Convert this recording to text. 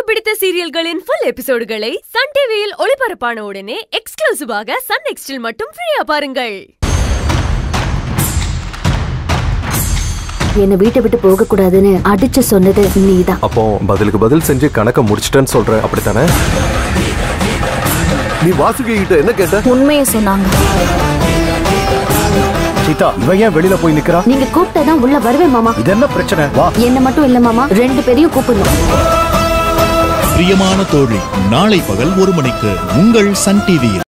பிடித்த சீரியல்களின் full எபிசோடுகளை Sun டிவியில் ஒளிபரப்பான உடனே எக்ஸ்க்ளூசிவாக சன் நெக்ஸ்டில் மட்டும் ஃப்ரீயா பாருங்கள் என்னை வீட்டை விட்டு போக கூடாதுன்னு அடிச்சு சொன்னது நீதான் அப்போ பதிலுக்கு பதில் செஞ்சு கணக்க முடிச்சிட்டேன்னு சொல்ற அப்படித்தானே நீ வாசுகி கிட்ட என்ன கேட்ட உண்மையை சொன்னாங்க சீதா இவன் ஏன் வெளியில போய் நிக்கிறா நீங்க கூப்பிட்டதான் உள்ள வருவேன் மாமா இது என்ன பிரச்சனை வா என்ன மட்டும் இல்ல மாமா ரெண்டு பேரையும் கூப்பிடணும் பிரியமான தோழி நாளை பகல் ஒரு மணிக்கு உங்கள் சன் டிவியில்